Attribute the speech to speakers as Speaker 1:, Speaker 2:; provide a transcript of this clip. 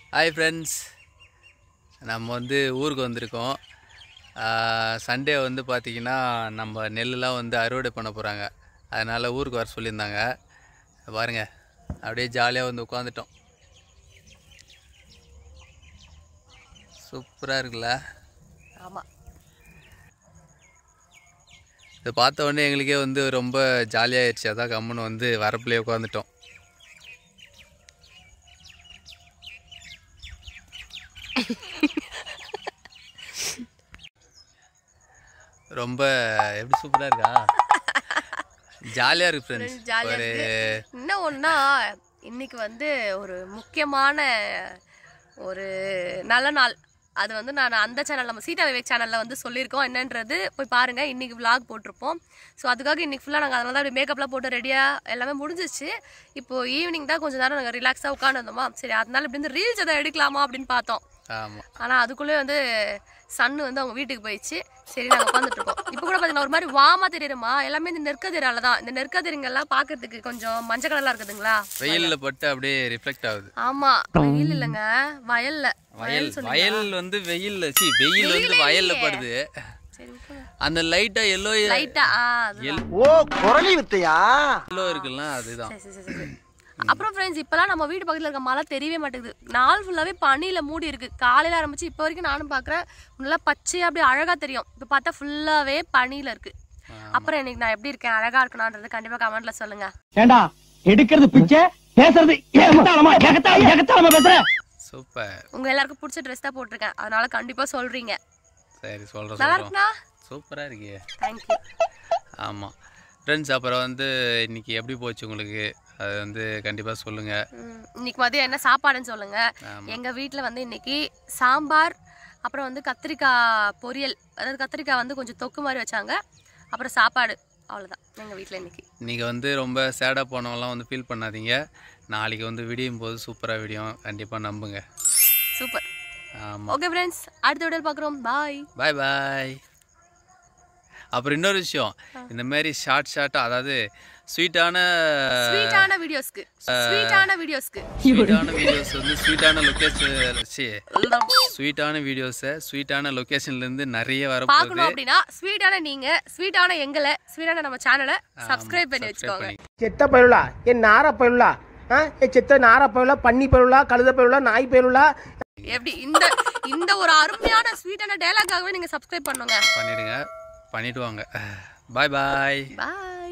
Speaker 1: Hi friends நம்ம வந்து ஊருக்கு வந்திருக்கோம் சண்டே வந்து பார்த்திங்கன்னா நம்ம நெல்லுலாம் வந்து அறுவடை பண்ண போகிறாங்க அதனால் ஊருக்கு வர சொல்லியிருந்தாங்க பாருங்க அப்படியே ஜாலியாக வந்து உட்காந்துட்டோம் சூப்பராக இருக்குல்ல
Speaker 2: ஆமா
Speaker 1: இதை பார்த்த உடனே எங்களுக்கே வந்து ரொம்ப ஜாலியாகிடுச்சு அதான் கம்முன்னு வந்து வரப்புலேயே உட்காந்துட்டோம் ரொம்ப எப்படி சூப்பராக இருக்கா ஜாலியாக இருக்கு ஃப்ரெண்ட்ஸ்
Speaker 2: ஜாலியா
Speaker 1: ஒரு
Speaker 2: இருக்கு இன்னும் ஒன்றா இன்னைக்கு வந்து ஒரு முக்கியமான ஒரு நல்ல நாள் அது வந்து நான் அந்த சேனல் நம்ம சீதா விவேக் சேனலில் வந்து சொல்லியிருக்கோம் என்னன்றது போய் பாருங்க இன்னைக்கு vlog போட்டிருப்போம் ஸோ அதுக்காக இன்னைக்கு ஃபுல்லாக நாங்கள் அதனால தான் அப்படி மேக்கப்லாம் போட்டு ரெடியாக எல்லாமே முடிஞ்சிச்சு இப்போ ஈவினிங் தான் கொஞ்சம் நேரம் நாங்கள் ரிலாக்ஸாக உட்காந்துருந்தோமா சரி அதனால இப்படி வந்து ரீல்ஸ் எதாவது எடுக்கலாமா அப்படின்னு பார்த்தோம்
Speaker 1: ஆமாம்
Speaker 2: ஆனால் அதுக்குள்ளே வந்து சன்னு வந்து அவங்க வீட்டுக்கு போயிடுச்சு சரி நாங்கள் உட்காந்துட்டு இருக்கோம் இப்போ கூட பார்த்தீங்கன்னா ஒரு மாதிரி வாமா தெரியுமா எல்லாமே இந்த நெற்கதிரால தான் இந்த நெற்கதிரிங்கெல்லாம் பார்க்கறதுக்கு கொஞ்சம் மஞ்சள் கலராக இருக்குதுங்களா
Speaker 1: வெயிலில் பட்டு அப்படியே ரிஃப்ளெக்ட் ஆகுது
Speaker 2: ஆமா வெயில் இல்லைங்க வயல்ல
Speaker 1: வயல் வயல் வந்து வெயில் சி வெயில் வந்து வயல்ல படுது
Speaker 2: சரி
Speaker 1: அந்த லைட்டா எல்லோ
Speaker 2: லைட்டா ஆ அது
Speaker 3: ஓ குரலி வித்தையா
Speaker 1: எல்லோ இருக்குல்ல அதுதான்
Speaker 2: சரி சரி சரி அப்புறம் ஃப்ரெண்ட்ஸ் இப்போலாம் நம்ம வீட்டு பக்கத்தில் இருக்க மழை தெரியவே மாட்டேங்குது நாள் ஃபுல்லாகவே பனியில் மூடி இருக்கு காலையில் ஆரம்பிச்சு இப்போ வரைக்கும் நானும் பார்க்குறேன் நல்லா பச்சையாக அப்படியே அழகாக தெரியும் இப்போ பார்த்தா ஃபுல்லாகவே பனியில் இருக்கு அப்புறம் இன்னைக்கு நான் எப்படி இருக்கேன் அழகா இருக்கணான்றது கண்டிப்பாக கமெண்ட்ல சொல்லுங்க
Speaker 4: ஏண்டா எடுக்கிறது பிச்சை பேசுறது ஏகத்தாளமா ஏகத்தாளமா ஏகத்தாளமா பேசுற
Speaker 1: சூப்பர்
Speaker 2: உங்க எல்லாருக்கும் பிடிச்ச ட்ரெஸ் தான் போட்டிருக்கேன் அதனால கண்டிப்பா சொல்றீங்க
Speaker 1: சரி சொல்றேன்
Speaker 2: நல்லா
Speaker 1: சொல்றேன்
Speaker 2: இருக்குண்ணா
Speaker 1: சூப்பரா இருக்கே
Speaker 2: தேங்க்யூ
Speaker 1: ஆமா ஃப்ரெண்ட்ஸ் அப்புறம் வந்து இன்னைக்கு எப்படி போச்சு உங்களுக்கு அது வந்து கண்டிப்பா சொல்லுங்க
Speaker 2: இன்னைக்கு மதியம் என்ன சாப்பாடுன்னு சொல்லுங்க
Speaker 1: ஆமா.
Speaker 2: எங்க வீட்ல வந்து இன்னைக்கு சாம்பார் அப்புறம் வந்து கத்திரிக்காய் பொரியல் அதாவது கத்திரிக்காய் வந்து கொஞ்சம் தொக்கு மாதிரி வச்சாங்க அப்புறம் சாப்பாடு அவ்வளவுதான் எங்க வீட்ல இன்னைக்கு
Speaker 1: இன்னைக்கு வந்து ரொம்ப சேடாக போனவங்கலாம் வந்து ஃபீல் பண்ணாதீங்க நாளைக்கு வந்து விடியும் போது சூப்பராக விடியும் கண்டிப்பாக நம்புங்க
Speaker 2: சூப்பர்
Speaker 1: ஆமாம்
Speaker 2: ஓகே ஃப்ரெண்ட்ஸ் அடுத்த வீடியோ பார்க்குறோம் பாய்
Speaker 1: பாய் பாய் அப்புறம் இன்னொரு விஷயம் இந்த மாதிரி ஷார்ட் ஷார்ட்டாக அதாவது ஸ்வீட்டான
Speaker 2: ஸ்வீட்டான வீடியோஸ்க்கு ஸ்வீட்டான வீடியோஸ்க்கு
Speaker 1: ஸ்வீட்டான வீடியோஸ் வந்து ஸ்வீட்டான லொக்கேஷன் ஸ்வீட்டான வீடியோஸை ஸ்வீட்டான லொக்கேஷன்லேருந்து நிறைய வரப்போகுது
Speaker 2: பார்க்கணும் அப்படின்னா ஸ்வீட்டான நீங்க ஸ்வீட்டான எங்களை ஸ்வீட்டான நம்ம சேனலை சப்ஸ்கிரைப் பண்ணி வச்சுக்கோங்க
Speaker 3: செத்த பயிலுலா என் நார பயிலுலா ஆ என் செத்த நார பயிலுலா பன்னி பயிலுலா கழுத பயிலுலா நாய் பயிலுலா
Speaker 2: எப்படி இந்த இந்த ஒரு அருமையான ஸ்வீட்டான டயலாக்காகவே நீங்க சப்ஸ்கிரைப் பண்ணுங்க
Speaker 1: பண்ணிடுங்க பண்ணிட்டு வாங்க பாய் பாய்
Speaker 2: பாய்